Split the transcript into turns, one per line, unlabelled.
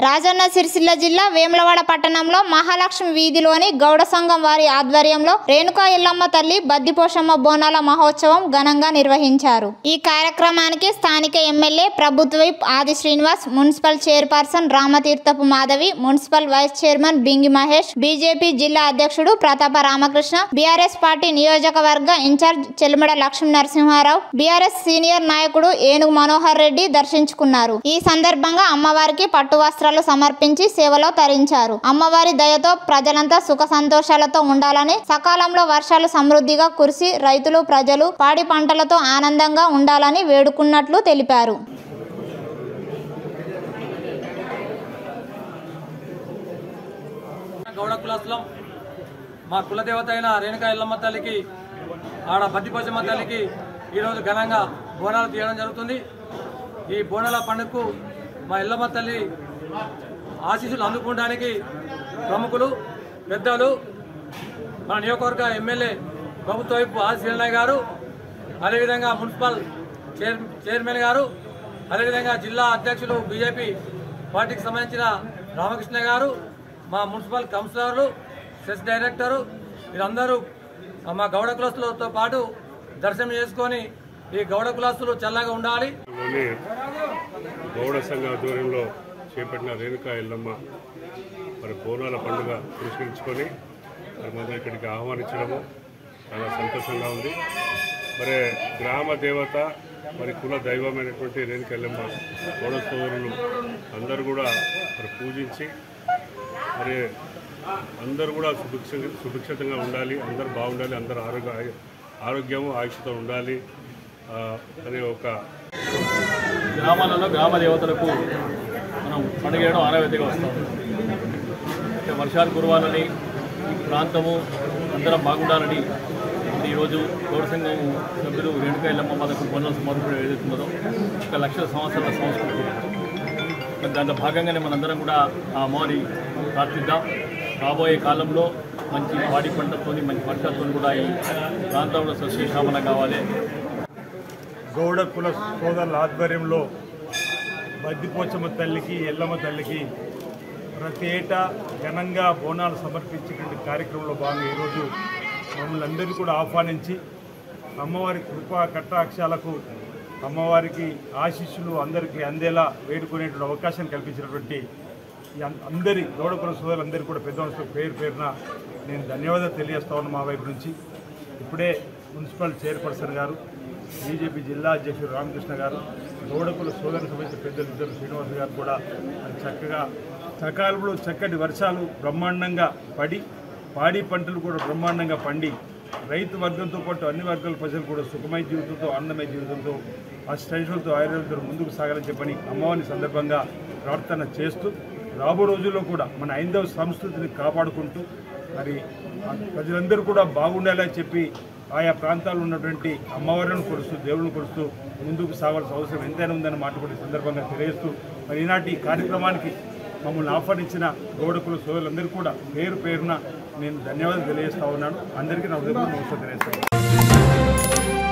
రాజన్న సిరిసిల్ల జిల్లా వేములవాడ పట్టణంలో మహాలక్ష్మి వీధిలోని గౌడ సంఘం వారి ఆధ్వర్యంలో రేణుకా ఎల్లమ్మ తల్లి బద్దిపోషమ్మ బోనాల మహోత్సవం ఘనంగా నిర్వహించారు ఈ కార్యక్రమానికి స్థానిక ఎమ్మెల్యే ప్రభుత్వ whip Adi Srinivas municipal chairperson Ramatheerthapu Madhavi municipal vice chairman Bingi Mahesh BJP జిల్లా అధ్యక్షుడు ప్రతాప రామకృష్ణ బీఆర్ఎస్ పార్టీ నియోజకవర్గ incharge Chelmada Lakshmi Narasimharao BRS senior నాయకుడు ఏనుగు మనోహర్ రెడ్డి దర్శించుకున్నారు ఈ సందర్భంగా అమ్మవారికి పట్టు వస్త్రాలు సమర్పించి సేవలో తరించారు అమ్మవారి దయతో ప్రజలంతా సుఖ సంతోషాలతో ఉండాలని సకాలంలో వర్షాలు సమృద్ధిగా కురిసి రైతులు ప్రజలు పాడి పంటలతో ఆనందంగా ఉండాలని వేడుకున్నట్లు తెలిపారు
గౌడ కులస్లం మా కులదేవత అయిన రేణుకా ఎల్లమ్మ తల్లికి ఆడ బద్దిపోచమ్మ తల్లికి ఈరోజు ఘనంగా బోనాలు తీయడం జరుగుతుంది ఈ బోనాల పండుగకు మా ఎల్లమ్మ తల్లి ఆశీస్సులు అందుకోవడానికి ప్రముఖులు పెద్దలు మన నియోజకవర్గ ఎమ్మెల్యే ప్రభుత్వ వైపు ఆశీలయ్య గారు అదేవిధంగా మున్సిపల్ చైర్ చైర్మన్ గారు అదేవిధంగా జిల్లా అధ్యక్షులు బీజేపీ పార్టీకి సంబంధించిన రామకృష్ణ గారు మా మున్సిపల్ కౌన్సిలర్లు సెస్ డైరెక్టరు వీరందరూ మా గౌడ కులస్తులతో పాటు దర్శనం చేసుకొని ఈ గౌడ కులస్తులు చల్లగా ఉండాలి
లోని గౌడ సంఘ ఆధ్వర్యంలో చేపట్టిన రేణుకా ఎల్లమ్మ మరి బోనాల పండుగ పురస్కరించుకొని మరి మనం ఇక్కడికి ఆహ్వానించడము చాలా సంతోషంగా ఉంది మరి గ్రామ దేవత మరి కుల దైవమైనటువంటి రేణుకా ఎల్లమ్మ గౌడ సోదరులు అందరూ కూడా మరి పూజించి మరి అందరూ కూడా సుభిక్ష సుభిక్షతంగా ఉండాలి అందరూ బాగుండాలి అందరూ ఆరోగ్య ఆరోగ్యము ఆయుష్తో ఉండాలి ఆ, అనే ఒక
గ్రామాలలో గ్రామ దేవతలకు మనం పండుగ చేయడం ఆనవాయితీగా వస్తాం అంటే వర్షాలు కురవాలని ఈ ప్రాంతము అందరం బాగుండాలని మరి ఈరోజు గౌడ సంఘం సభ్యులు రేణుకా ఎల్లమ్మ పథకం పొందాల్సిన సమర్పణ ఏదైతుందో ఒక లక్షల సంవత్సరాల సంస్కృతి మరి దాంట్లో భాగంగానే మనందరం కూడా ఆ అమ్మవారి ప్రార్థిద్దాం రాబోయే కాలంలో మంచి పాడి పంటతో మంచి వర్షాలతో కూడా ఈ ప్రాంతంలో సస్యశ్యామల కావాలి
గౌడ కుల సోదరుల ఆధ్వర్యంలో బద్దిపోచమ్మ తల్లికి ఎల్లమ్మ తల్లికి ప్రతి ఏటా ఘనంగా బోనాలు సమర్పించేటువంటి కార్యక్రమంలో భాగంగా ఈరోజు మమ్మల్ని అందరినీ కూడా ఆహ్వానించి అమ్మవారి కృపా కటాక్షాలకు అమ్మవారికి ఆశీస్సులు అందరికీ అందేలా వేడుకునేటువంటి అవకాశం కల్పించినటువంటి ఈ అం- అందరి గౌడ కుల సోదరులందరికీ కూడా పెద్ద మనుషులకు పేరు పేరున నేను ధన్యవాదాలు తెలియజేస్తా ఉన్నాను మా వైపు నుంచి ఇప్పుడే మున్సిపల్ చైర్పర్సన్ గారు బీజేపీ జిల్లా అధ్యక్షుడు రామకృష్ణ గారు గౌడకుల సోదరు సంబంధించిన పెద్దలు ఇద్దరు శ్రీనివాస్ గారు కూడా మరి చక్కగా సకాలంలో చక్కటి వర్షాలు బ్రహ్మాండంగా పడి పాడి పంటలు కూడా బ్రహ్మాండంగా పండి రైతు వర్గంతో పాటు అన్ని వర్గాల ప్రజలు కూడా సుఖమయ జీవితంతో ఆనందమయ జీవితంతో ఆ స్టైషన్లతో ఆయుర్వేదంతో ముందుకు సాగాలని చెప్పని అమ్మవారి సందర్భంగా ప్రార్థన చేస్తూ రాబో రోజుల్లో కూడా మన ఐదవ సంస్కృతిని కాపాడుకుంటూ మరి ఆ ప్రజలందరూ కూడా బాగుండాలని చెప్పి ఆయా ప్రాంతాల్లో ఉన్నటువంటి అమ్మవారిని కొలుస్తూ దేవుళ్ళని కొలుస్తూ ముందుకు సాగాల్సిన అవసరం ఎంతైనా ఉందని మాట కూడా ఈ సందర్భంగా తెలియజేస్తూ మరి ఈనాటి ఈ కార్యక్రమానికి మమ్మల్ని ఆహ్వానించిన గౌడకుల సోదరులందరూ కూడా పేరు పేరున నేను ధన్యవాదాలు తెలియజేస్తా ఉన్నాను అందరికీ నా హృదయపూర్వక నమస్కారం తెలియజేస్తాను